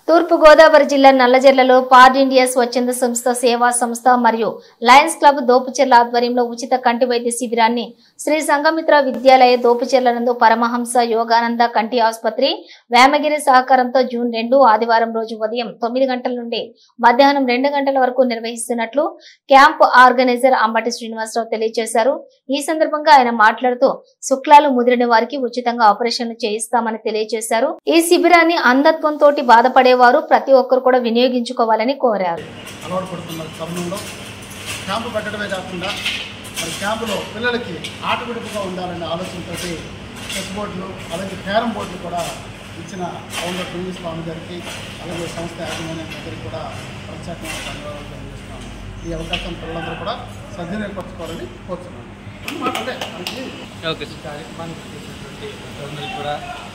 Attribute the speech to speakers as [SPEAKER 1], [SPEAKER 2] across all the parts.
[SPEAKER 1] తూర్పు గోదావరి జిల్లా నల్లజర్లలో పార్డ్ ఇండియా స్వచ్ఛంద సంస్థ సేవా సంస్థ మరియు లయన్స్ క్లబ్ దోపుచెర్ల ఆధ్వర్యంలో ఉచిత కంటి వైద్య శిబిరాన్ని శ్రీ సంఘమిత్ర విద్యాలయ దోపుచెర్ల నందు పరమహంస యోగానంద కంటి ఆసుపత్రి వేమగిరి సహకారంతో జూన్ రెండు ఆదివారం రోజు ఉదయం తొమ్మిది గంటల నుండి మధ్యాహ్నం రెండు గంటల వరకు నిర్వహిస్తున్నట్లు క్యాంప్ ఆర్గనైజర్ అంబటి శ్రీనివాసరావు తెలియజేశారు ఈ సందర్భంగా ఆయన మాట్లాడుతూ శుక్లాలు ముదిరిన వారికి ఉచితంగా ఆపరేషన్లు చేయిస్తామని తెలియజేశారు ఈ శిబిరాన్ని అంధత్వంతో బాధపడేవారు ప్రతి ఒక్కరు కూడా వినియోగించుకోవాలని కోరారు
[SPEAKER 2] అలవాటు పడుతున్న తరుణంలో క్యాంపు పెట్టడమే కాకుండా మరి క్యాంపులో పిల్లలకి ఆట విడుపుగా ఉండాలనే ఆలోచనతో చెస్ బోర్డులు అలాగే క్యారమ్ బోర్డులు కూడా ఇచ్చిన అవున టీవీ స్వామి గారికి అలాగే సంస్థ యాజమాన్యం దగ్గరికి కూడా ప్రత్యేకంగా ధన్యవాదాలు తెలియజేస్తున్నాను ఈ అవకాశం పిల్లలందరూ కూడా సద్వినియోగపరచుకోవాలని కోరుతున్నాను అన్నమాట అంటే మనకి
[SPEAKER 3] ఓకే
[SPEAKER 4] ఈ కార్యక్రమానికి చేసినటువంటి అందరికీ కూడా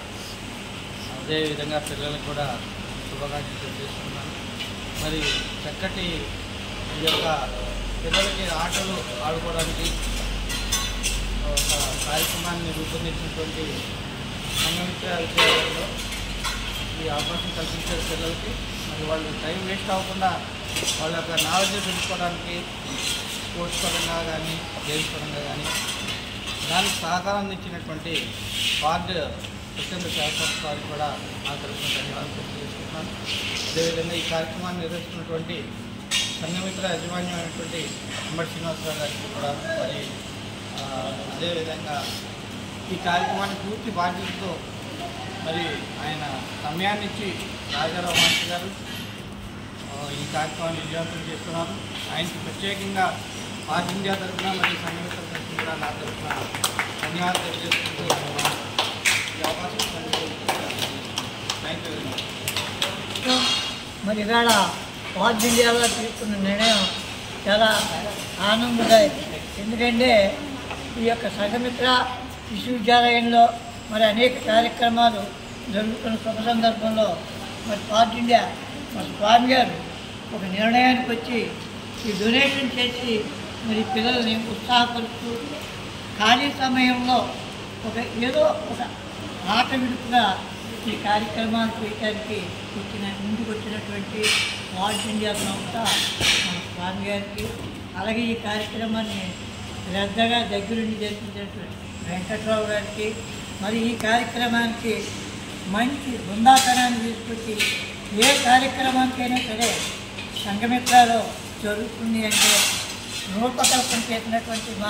[SPEAKER 4] అదేవిధంగా పిల్లలకు కూడా శుభాకాంక్షలు తెలియజేస్తున్నాను మరి చక్కటి ఈ యొక్క పిల్లలకి ఆటలు ఆడుకోవడానికి ఒక కార్యక్రమాన్ని రూపొందించినటువంటి సంగమిత్ర విద్యాలయంలో ఈ అవకాశం కల్పించే పిల్లలకి మరి వాళ్ళు టైం వేస్ట్ అవ్వకుండా వాళ్ళ యొక్క నాలెడ్జ్ పెంచుకోవడానికి స్పోర్ట్స్ పరంగా కానీ గేమ్స్ పరంగా కానీ దానికి సహకారం అందించినటువంటి వార్డు స్వచ్ఛంద శాసన వారికి కూడా నా తరఫున ధన్యవాదాలు తెలియజేస్తున్నాను అదేవిధంగా ఈ కార్యక్రమాన్ని నిర్వహిస్తున్నటువంటి సంఘమిత్ర యాజమాన్యం అయినటువంటి అంబటి శ్రీనివాసరావు గారికి కూడా మరి ఆ, అదేవిధంగా ఈ కార్యక్రమాన్ని పూర్తి బాధ్యతతో మరి ఆయన సమయాన్ని ఇచ్చి రాజారావు మాస్టర్ గారు ఆ, ఈ కార్యక్రమాన్ని విజయవంతం చేస్తున్నారు ఆయనకి ప్రత్యేకంగా పార్టీ ఇండియా తరఫున మరియు సంఘమిత్ర తరఫున కూడా నా తరఫున ధన్యవాదాలు తెలియజేసుకుంటూ ఈ అవకాశం థ్యాంక్ యూ వెరీ మచ్
[SPEAKER 5] మరి ఇవాళ వార్డ్ ఇండియాలో తీసుకున్న నిర్ణయం చాలా ఆనందదాయకం ఎందుకంటే ఈ యొక్క సంఘమిత్ర విశ్వవిద్యాలయంలో మరి అనేక కార్యక్రమాలు జరుగుతున్న శుభ సందర్భంలో మరి పార్ట్ ఇండియా మరి స్వామి గారు ఒక నిర్ణయానికి వచ్చి ఈ డొనేషన్ చేసి మరి పిల్లల్ని ఉత్సాహపరుస్తూ ఖాళీ సమయంలో ఒక ఏదో ఒక ఆట విడుపుగా ఈ కార్యక్రమాలు చేయడానికి వచ్చిన ముందుకు వచ్చినటువంటి వాల్ట్ ఇండియా సంస్థ మన స్వామి గారికి అలాగే ఈ కార్యక్రమాన్ని శ్రద్ధగా దగ్గరుండి జరిపించినటువంటి వెంకట్రావు గారికి మరి ఈ కార్యక్రమానికి మంచి బృందాతనాన్ని తీసుకొచ్చి ఏ కార్యక్రమానికైనా సరే సంఘమిత్రాలో జరుగుతుంది అంటే రూపకల్పన చేసినటువంటి మా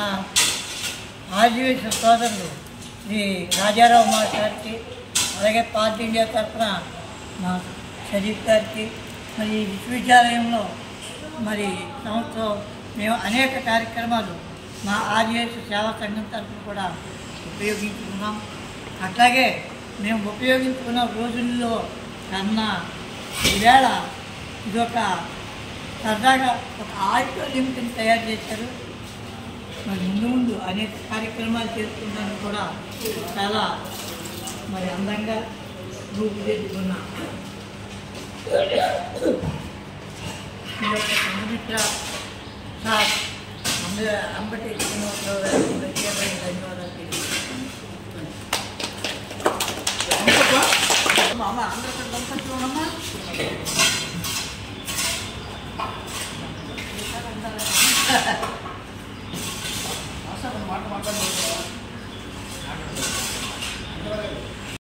[SPEAKER 5] ఆదివేశ సోదరులు శ్రీ రాజారావు మాస్టర్ గారికి అలాగే పార్టీ ఇండియా తరఫున మా షరీఫ్ గారికి మరి ఈ విశ్వవిద్యాలయంలో మరి సంవత్సరం మేము అనేక కార్యక్రమాలు మా ఆదివేశ సేవా సంఘం తరఫున కూడా ఉపయోగించుకున్నాం అట్లాగే మేము ఉపయోగించుకున్న రోజుల్లో కన్నా ఈవేళ ఇదొక సరదాగా ఒక ఆడిటోరియంని తయారు చేశారు మరి ముందు ముందు అనేక కార్యక్రమాలు చేసుకుంటానికి కూడా చాలా మరి అందంగా రూపుదిద్దుకున్న ఈ యొక్క సంఘమిత్ర సార్ అంబ అంబటి శ్రీనివాసరావు గారికి ప్రత్యేకమైన ధన్యవాదాలు తెలియజేస్తున్నాను
[SPEAKER 2] మాట మాట్లాడుతున్నారు